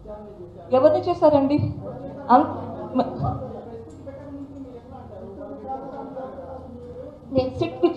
ఎవరిని చేశారండి అన్- మ- నేను SIT which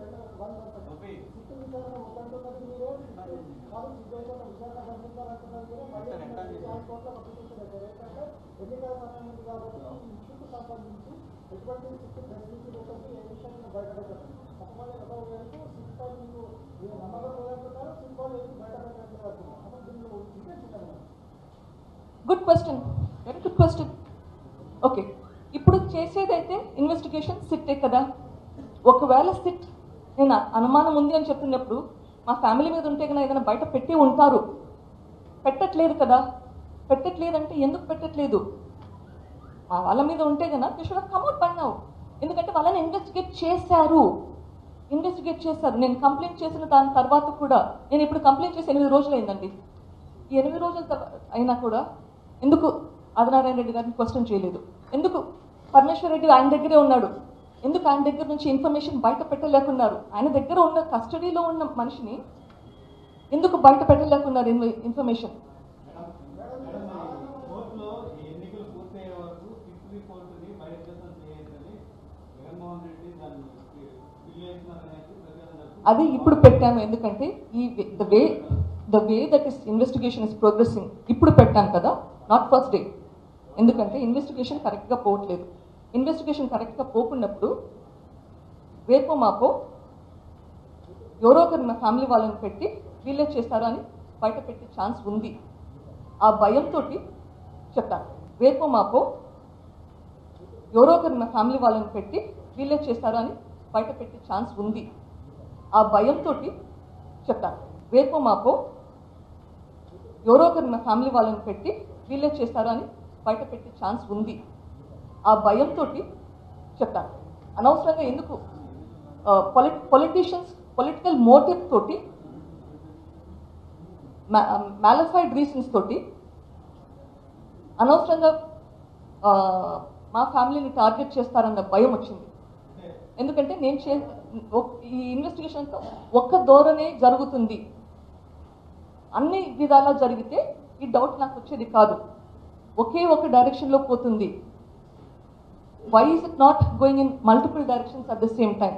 good question very good question okay ఇప్పుడు చేసేదైతే ఇన్వెస్టిగేషన్ సిట్టే కదా ఒకవేళ సిట్ నేను అనుమానం ఉంది అని చెప్తున్నప్పుడు మా ఫ్యామిలీ మీద ఉంటే కన్నా ఏదైనా బయట పెట్టి ఉంటారు పెట్టట్లేదు కదా పెట్టట్లేదంటే ఎందుకు పెట్టట్లేదు మా వాళ్ళ మీద ఉంటే కన్నా దే షుడ్ కమ్అట్ పడినావు ఎందుకంటే వాళ్ళని ఇన్వెస్టిగేట్ చేశారు ఇన్వెస్టిగేట్ చేశారు నేను కంప్లైంట్ చేసిన దాని తర్వాత కూడా నేను ఇప్పుడు కంప్లైంట్ చేసి ఎనిమిది రోజులు అయిందండి ఈ ఎనిమిది రోజుల తర్వా- అయినా కూడా ఎందుకు ఆదినారాయణ రెడ్డి గారిని క్వశ్చన్ చేయలేదు ఎందుకు పరమేశ్వర్ రెడ్డి ఆయన దగ్గరే ఉన్నాడు ఎందుకు ఆయన దగ్గర నుంచి ఇన్ఫర్మేషన్ బయట పెట్టలేకున్నారు ఆయన దగ్గర ఉన్న కస్టడీలో ఉన్న మనిషిని ఎందుకు బయట పెట్టలేకున్నారు ఇన్వ- ఇన్ఫర్మేషన్ కోర్టులో ఈ ఎన్నికలు పూర్తయ్యే వరకు ఫిఫ్త్ రిపోర్టుని బహిర్గతం చేయొద్దని జగన్మోహన్ రెడ్డి దాన్ని బిల్లు వేసినారనేసి ప్రచారం జరుగుతుంది. అది ఇప్పుడు పెట్టాను ఎందుకంటే ఈ the way the way that is investigation is progressing ఇప్పుడు పెట్టాను కదా నాట్ ఫస్ట్ డే ఎందుకంటే ఇన్వెస్టిగేషన్ కరెక్ట్గా పోవట్లేదు ఇన్వెస్టిగేషన్ కరెక్ట్గా పోకున్నప్పుడు రేపో మాపో ఎవరో ఒకరు నా ఫ్యామిలీ వాళ్ళని పెట్టి వీళ్ళే చేస్తారు అని బయట పెట్టే ఛాన్స్ ఉంది ఆ భయంతో చెప్తాను రేపో మాపో ఎవరో ఒకరు నా ఫ్యామిలీ వాళ్ళని పెట్టి వీళ్ళే చేస్తారు అని బయట పెట్టే ఛాన్స్ ఉంది ఆ భయంతో చెప్తాను రేపో మాపో ఎవరో ఒకరు నా ఫ్యామిలీ వాళ్ళని పెట్టి వీళ్ళే చేస్తారు అని బయట పెట్టే ఛాన్స్ ఉంది ఆ భయంతో చెప్తాను అనవసరంగా ఎందుకు పొలి పొలిటీషియన్స్ పొలిటికల్ మోటివ్ తోటి మ్యాలఫైడ్ రీజన్స్ తోటి అనవసరంగా ఆ, మా ఫ్యామిలీని టార్గెట్ చేస్తారన్న భయం వచ్చింది ఎందుకంటే నేను చే ఒక్- ఈ ఇన్వెస్టిగేషన్ అంతా ఒక్క ధోరణే జరుగుతుంది అన్ని విధాలా జరిగితే ఈ డౌట్ నాకు వచ్చేది కాదు ఒకే ఒక డైరెక్షన్లో పోతుంది why is it not going in multiple directions at the same time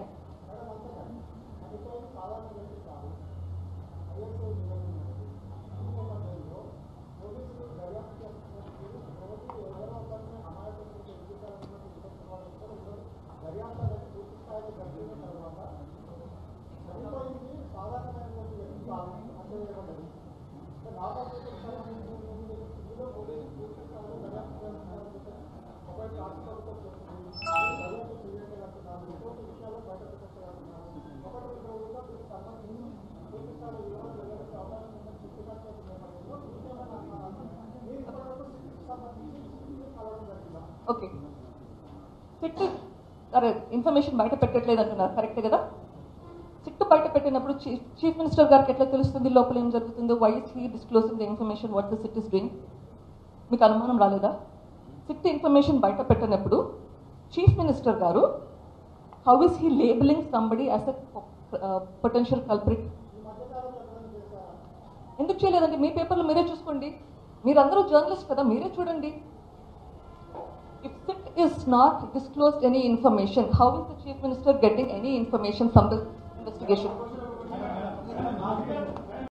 okay SIT అరే ఇన్ఫర్మేషన్ బయట పెట్టట్లేదు అంటున్నారు కరెక్ట్ కదా సిట్ బయట పెట్టినప్పుడు చీఫ్ చీఫ్ మినిస్టర్ గారికి ఎట్లా తెలుస్తుంది లోపల ఏం జరుగుతుందో why is he disclosing the information what the SIT is doing మీకు అనుమానం రాలేదా సిట్ ఇన్ఫర్మేషన్ బయట పెట్టినప్పుడు చీఫ్ మినిస్టర్ గారు how is he labelling somebody as a potential culprit ఎందుకు చేయలేదండి మీ పేపర్లో మీరే చూసుకోండి మీరందరూ జర్నలిస్ట్ కదా మీరే చూడండి If SIT is not disclosed any information, how is the Chief Minister getting any information from the investigation?